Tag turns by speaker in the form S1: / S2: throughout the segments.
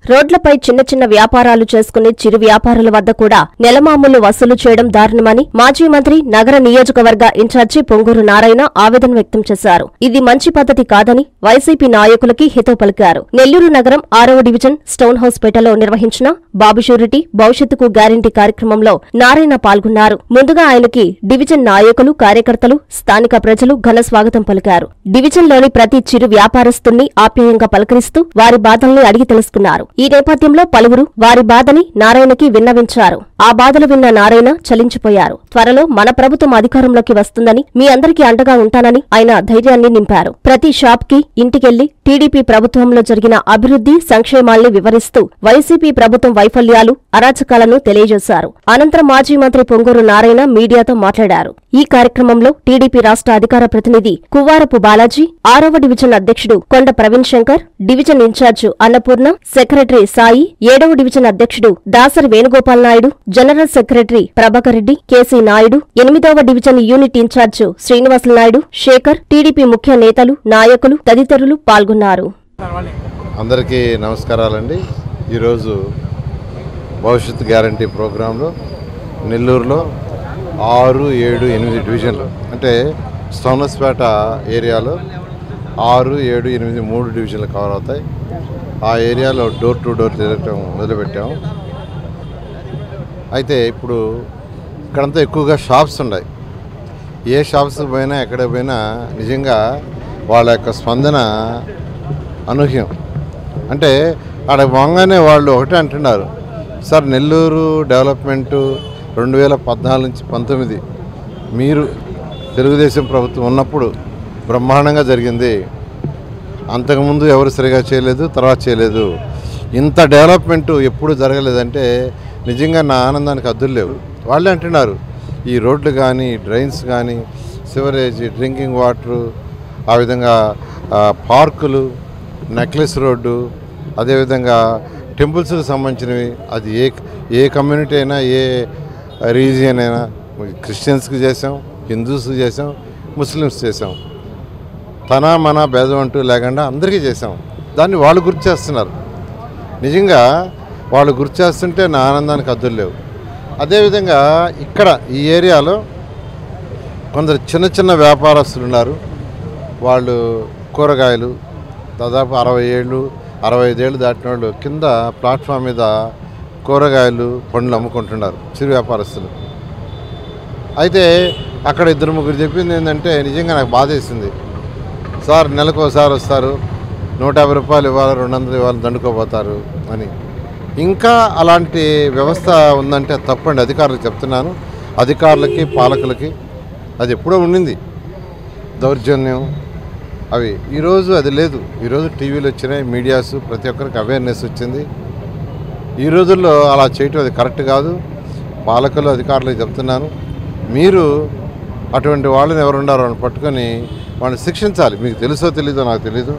S1: రోడ్లపై చిన్న చిన్న వ్యాపారాలు చేసుకునే చిరు వ్యాపారుల వద్ద కూడా నెలమామూలు వసూలు చేయడం దారుణమని మాజీ మంత్రి నగర నియోజకవర్గ ఇన్ఛార్జి పొంగూరు నారాయణ ఆవేదన వ్యక్తం చేశారు ఇది మంచి పద్ధతి కాదని వైసీపీ నాయకులకి హితవు పలికారు నెల్లూరు నగరం ఆరవ డివిజన్ స్టోన్ హౌస్ పేటలో నిర్వహించిన బాబు షూరిటీ భవిష్యత్తుకు గ్యారంటీ కార్యక్రమంలో నారాయణ పాల్గొన్నారు ముందుగా ఆయనకి డివిజన్ నాయకులు కార్యకర్తలు స్థానిక ప్రజలు ఘన స్వాగతం పలికారు డివిజన్లోని ప్రతి చిరు వ్యాపారస్తుల్ని ఆప్యాయంగా పలకరిస్తూ వారి బాధల్ని అడిగి తెలుసుకున్నారు ఈ నేపథ్యంలో పలువురు వారి బాధని నారాయణకి విన్నవించారు ఆ బాధలు విన్న నారాయణ చలించిపోయారు త్వరలో మన ప్రభుత్వం అధికారంలోకి వస్తుందని మీ అందరికీ అండగా ఉంటానని ఆయన ధైర్యాన్ని నింపారు ప్రతి షాప్ కి ఇంటికెళ్లి టీడీపీ ప్రభుత్వంలో జరిగిన అభివృద్ధి సంక్షేమాల్ని వివరిస్తూ వైసీపీ ప్రభుత్వం వైఫల్యాలు అరాచకాలను తెలియజేశారు అనంతరం మాజీ మంత్రి పొంగూరు నారాయణ మీడియాతో మాట్లాడారు ఈ కార్యక్రమంలో టీడీపీ రాష్ట్ర అధికార ప్రతినిధి కువ్వారపు బాలాజీ ఆరవ డివిజన్ అధ్యక్షుడు Konda Praveen Shankar division in charge Annapurna secretary Sai ఏడవ డివిజన్ అధ్యక్షుడు Dasari Venugopal Naidu general secretary Prabhakar Reddy K C Naidu ఎనిమిదవ division unit in charge Srinivasulu Naidu Shekhar TDP ముఖ్య నేతలు నాయకులు తదితరులు పాల్గొన్నారు
S2: అందరికీ నమస్కారాలండి ఈరోజు భవిష్యత్ గ్యారంటీ ప్రోగ్రాంలో నెల్లూరులో ఆరు ఏడు ఎనిమిది డివిజన్లు అంటే సోనస్పేట ఏరియాలో ఆరు ఏడు ఎనిమిది మూడు డివిజన్లు కవర్ అవుతాయి ఆ ఏరియాలో డోర్ టు డోర్ తిరగటం మొదలుపెట్టాము అయితే ఇప్పుడు ఇక్కడంతా ఎక్కువగా షాప్స్ ఉన్నాయి ఏ షాప్స్ పోయినా ఎక్కడ పోయినా నిజంగా వాళ్ళ యొక్క స్పందన అనూహ్యం అంటే ఆడ పోగానే వాళ్ళు ఒకటే అంటున్నారు సార్ నెల్లూరు డెవలప్మెంటు రెండు వేల పద్నాలుగు నుంచి పంతొమ్మిది మీరు తెలుగుదేశం ప్రభుత్వం ఉన్నప్పుడు బ్రహ్మాండంగా జరిగింది అంతకుముందు ఎవరు సరిగా చేయలేదు తర్వాత చేయలేదు ఇంత డెవలప్మెంట్ ఎప్పుడు జరగలేదంటే నిజంగా నా ఆనందానికి అద్దులు లేవు వాళ్ళే అంటున్నారు ఈ రోడ్లు కానీ డ్రైన్స్ కానీ సివరేజ్ డ్రింకింగ్ వాటరు ఆ విధంగా ఆ, పార్కులు నెక్లెస్ రోడ్డు అదేవిధంగా టెంపుల్స్కి సంబంధించినవి అది ఏ ఏ కమ్యూనిటీ అయినా ఏ రీజియన్ అయినా క్రిస్టియన్స్కి చేసాం హిందూస్కి చేసాం ముస్లిమ్స్ చేసాం తన మన భేదం అంటూ లేకుండా అందరికీ చేసాం దాన్ని వాళ్ళు గుర్తు చేస్తున్నారు నిజంగా వాళ్ళు గుర్తు చేస్తుంటే నా ఆనందానికి అద్దులు లేవు అదేవిధంగా ఇక్కడ ఈ ఏరియాలో కొందరు చిన్న చిన్న వ్యాపారస్తులు ఉన్నారు వాళ్ళు కూరగాయలు దాదాపు అరవై ఏళ్ళు అరవై ఐదేళ్ళు దాటిన వాళ్ళు కింద ప్లాట్ఫామ్ మీద కూరగాయలు పండ్లు అమ్ముకుంటున్నారు చిరు వ్యాపారస్తులు అయితే అక్కడ ఇద్దరు ముగ్గురు చెప్పింది ఏంటంటే నిజంగా నాకు బాధేసింది సార్ నెలకు ఒకసారి వస్తారు నూట యాభై రూపాయలు ఇవ్వాలి రెండు వందలు ఇవ్వాలి దండుకోపోతారు అని ఇంకా అలాంటి వ్యవస్థ ఉందంటే తప్పండి అధికారులకు చెప్తున్నాను అధికారులకి పాలకులకి అది ఎప్పుడో ఉండింది దౌర్జన్యం అవి ఈరోజు అది లేదు ఈరోజు టీవీలు వచ్చినాయి మీడియాస్ ప్రతి ఒక్కరికి అవేర్నెస్ వచ్చింది ఈ రోజుల్లో అలా చేయటం అది కరెక్ట్ కాదు పాలకులు అధికారులకు చెప్తున్నాను మీరు అటువంటి వాళ్ళని ఎవరున్నారో అని పట్టుకొని వాళ్ళని శిక్షించాలి మీకు తెలుసో తెలీదో నాకు తెలీదు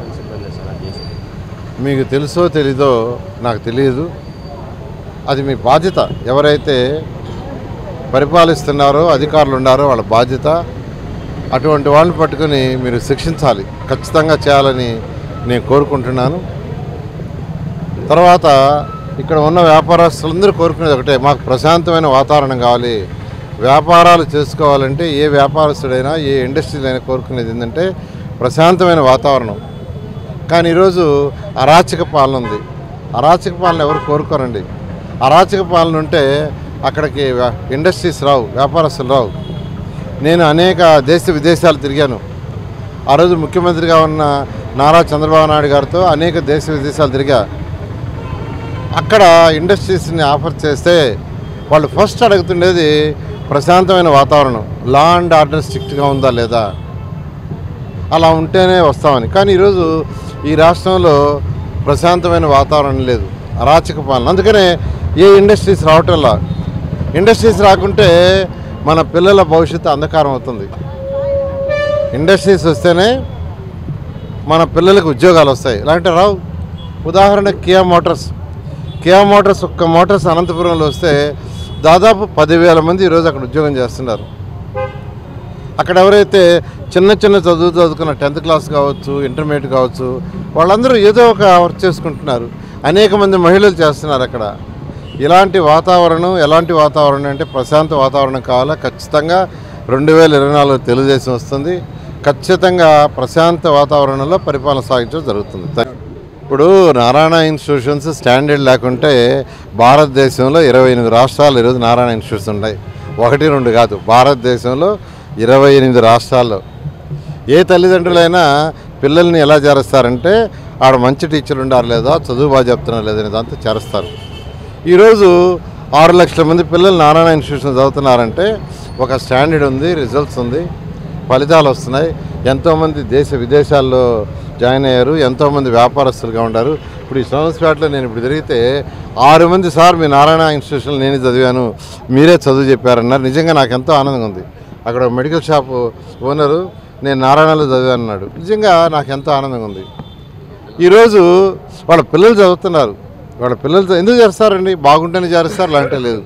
S2: మీకు తెలుసో తెలీదో నాకు తెలియదు అది మీ బాధ్యత ఎవరైతే పరిపాలిస్తున్నారో అధికారులు ఉన్నారో వాళ్ళ బాధ్యత అటువంటి వాళ్ళని పట్టుకొని మీరు శిక్షించాలి ఖచ్చితంగా చేయాలని నేను కోరుకుంటున్నాను తర్వాత ఇక్కడ ఉన్న వ్యాపారస్తులందరూ కోరుకునేది ఒకటే మాకు ప్రశాంతమైన వాతావరణం కావాలి వ్యాపారాలు చేసుకోవాలంటే ఏ వ్యాపారస్తుడైనా ఏ ఇండస్ట్రీలైనా కోరుకునేది ఏంటంటే ప్రశాంతమైన వాతావరణం కానీ ఈరోజు అరాచక పాలన ఉంది అరాచక పాలన ఎవరు కోరుకోరండి అరాచక పాలన ఉంటే అక్కడికి వ్య- ఇండస్ట్రీస్ రావు వ్యాపారస్తులు రావు నేను అనేక దేశ విదేశాలు తిరిగాను ఆ రోజు ముఖ్యమంత్రిగా ఉన్న నారా చంద్రబాబు నాయుడు గారితో అనేక దేశ విదేశాలు తిరిగా అక్కడ ఇండస్ట్రీస్ని ఆఫర్ చేస్తే వాళ్ళు ఫస్ట్ అడుగుతుండేది ప్రశాంతమైన వాతావరణం లా అండ్ ఆర్డర్ స్ట్రిక్ట్గా ఉందా లేదా అలా ఉంటేనే వస్తామని కానీ ఈరోజు ఈ రాష్ట్రంలో ప్రశాంతమైన వాతావరణం లేదు అరాచక పాలన అందుకనే ఏ ఇండస్ట్రీస్ రావటంలా ఇండస్ట్రీస్ రాకుంటే మన పిల్లల భవిష్యత్తు అంధకారం అవుతుంది ఇండస్ట్రీస్ వస్తేనే మన పిల్లలకు ఉద్యోగాలు వస్తాయి ఇలాంటి రావు ఉదాహరణ కియా మోటార్స్ కియా మోటార్స్ ఒక్క మోటార్స్ అనంతపురంలో వస్తే దాదాపు పదివేల మంది ఈరోజు అక్కడ ఉద్యోగం చేస్తున్నారు అక్కడ ఎవరైతే చిన్న చిన్న చదువు చదువుకున్న టెన్త్ క్లాస్ కావచ్చు ఇంటర్మీడియట్ కావచ్చు వాళ్ళందరూ ఏదో ఒక వర్క్ చేసుకుంటున్నారు అనేక మంది మహిళలు చేస్తున్నారు అక్కడ ఇలాంటి వాతావరణం ఎలాంటి వాతావరణం అంటే ప్రశాంత వాతావరణం కావాలా ఖచ్చితంగా రెండు వేల ఇరవై నాలుగు తెలుగుదేశం వస్తుంది ఖచ్చితంగా ప్రశాంత వాతావరణంలో పరిపాలన సాగించడం జరుగుతుంది ఇప్పుడు నారాయణ ఇన్స్టిట్యూషన్స్ స్టాండర్డ్ లేకుంటే భారతదేశంలో ఇరవై ఎనిమిది రాష్ట్రాలు ఈరోజు నారాయణ ఇన్స్టిట్యూట్స్ ఉన్నాయి ఒకటి రెండు కాదు భారతదేశంలో ఇరవై ఎనిమిది రాష్ట్రాల్లో ఏ తల్లిదండ్రులైనా పిల్లల్ని ఎలా చేరుస్తారంటే ఆడ మంచి టీచర్లు ఉండారు లేదా చదువు బాగా చెప్తున్నారు లేదనే దాంతో చేరుస్తారు ఈరోజు ఆరు లక్షల మంది పిల్లలు నారాయణ ఇన్స్టిట్యూషన్ చదువుతున్నారంటే ఒక స్టాండర్డ్ ఉంది రిజల్ట్స్ ఉంది ఫలితాలు వస్తున్నాయి ఎంతోమంది దేశ విదేశాల్లో జాయిన్ అయ్యారు ఎంతోమంది వ్యాపారస్తులుగా ఉన్నారు ఇప్పుడు ఈ సంవత్సరాట్లో నేను ఇప్పుడు తిరిగితే ఆరు మంది సార్ మీ నారాయణ ఇన్స్టిట్యూషన్లో నేనే చదివాను మీరే చదువు చెప్పారన్నారు నిజంగా నాకు ఎంతో ఆనందంగా ఉంది అక్కడ ఒక మెడికల్ షాప్ ఓనరు నేను నారాయణలో చదివాను అన్నాడు నిజంగా నాకు ఎంతో ఆనందంగా ఉంది ఈరోజు వాళ్ళ పిల్లలు చదువుతున్నారు వాళ్ళ పిల్లలు చ- ఎందుకు చేస్తారండి బాగుంటేనే చేస్తారు లాంటి లేదు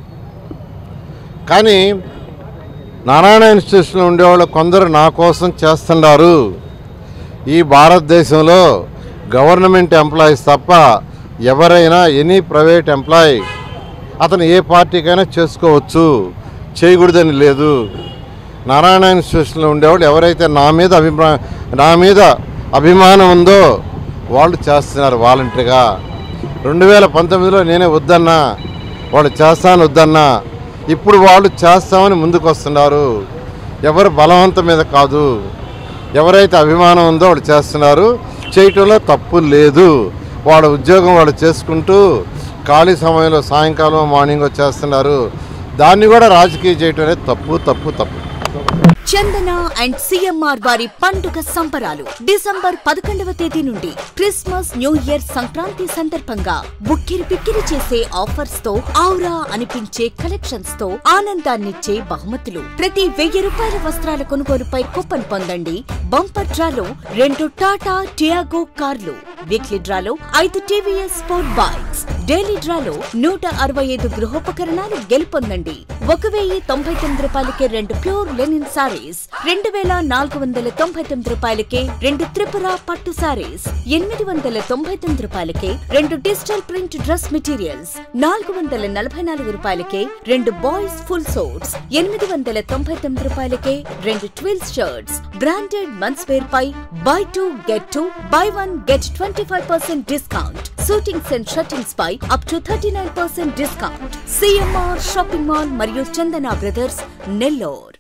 S2: కానీ నారాయణ ఇన్స్టిట్యూషన్లో ఉండేవాళ్ళు కొందరు నా కోసం చేస్తున్నారు ఈ భారతదేశంలో గవర్నమెంట్ ఎంప్లాయీస్ తప్ప ఎవరైనా ఎనీ ప్రైవేట్ ఎంప్లాయీ అతను ఏ పార్టీకైనా చేసుకోవచ్చు చేయకూడదని లేదు నారాయణ ఇన్స్టిట్యూషన్లో ఉండేవాళ్ళు ఎవరైతే నా మీద అభిప్రా నా మీద అభిమానం ఉందో వాళ్ళు చేస్తున్నారు వాలంటరీగా రెండు వేల పంతొమ్మిదిలో నేనే వద్దన్నా వాళ్ళు చేస్తాను వద్దన్నా ఇప్పుడు వాళ్ళు చేస్తామని ముందుకు వస్తున్నారు ఎవరు బలవంతం మీద కాదు ఎవరైతే అభిమానం ఉందో వాళ్ళు చేస్తున్నారు చేయటంలో తప్పు లేదు వాళ్ళ ఉద్యోగం వాళ్ళు చేసుకుంటూ ఖాళీ సమయంలో సాయంకాలం మార్నింగ్ చేస్తున్నారు దాన్ని కూడా రాజకీయ చేయటం అనేది తప్పు తప్పు తప్పు
S3: చందన అండ్ సిఎంఆర్ వారి పండుగ సంబరాలు డిసెంబర్ పదకొండవ తేదీ నుండి క్రిస్మస్ న్యూ ఇయర్ సంక్రాంతి సందర్భంగా ఉక్కిరి పిక్కిరి చేసే ఆఫర్స్ తో ఔరా అనిపించే కలెక్షన్స్ తో ఆనందాన్నిచ్చే బహుమతులు ప్రతి వెయ్యి రూపాయల వస్త్రాల కొనుగోలుపై కూపన్ పొందండి బంపర్ డ్రాలో రెండు టాటా టియాగో కార్లు వీక్లీ డ్రాలో ఐదు టీవీఎస్ స్పోర్ట్ బైక్స్ డైలీ డ్రాలో నూట అరవై ఐదు గృహోపకరణాలు గెలుపొందండి ఒక వెయ్యి తొంభై తొమ్మిది రూపాయలకే రెండు ప్యూర్ లెనిన్ సారీస్ రెండు వేల నాలుగు వందల తొంభై తొమ్మిది రూపాయలకే రెండు త్రిపుర పట్టు సారీస్ ఎనిమిది వందల తొంభై తొమ్మిది రూపాయలకే రెండు డిజిటల్ ప్రింట్ డ్రెస్ మెటీరియల్స్ నాలుగు వందల నలభై నాలుగు రూపాయలకే రెండు బాయ్స్ ఫుల్ సోట్స్ ఎనిమిది వందల తొంభై తొమ్మిది రూపాయలకే రెండు twills shirts branded men's wear పై buy two get two buy one get twenty five percent discount suitings and shirtings పై up to thirty nine percent discount CMR shopping mall మరియు చందన బ్రదర్స్ నెల్లూరు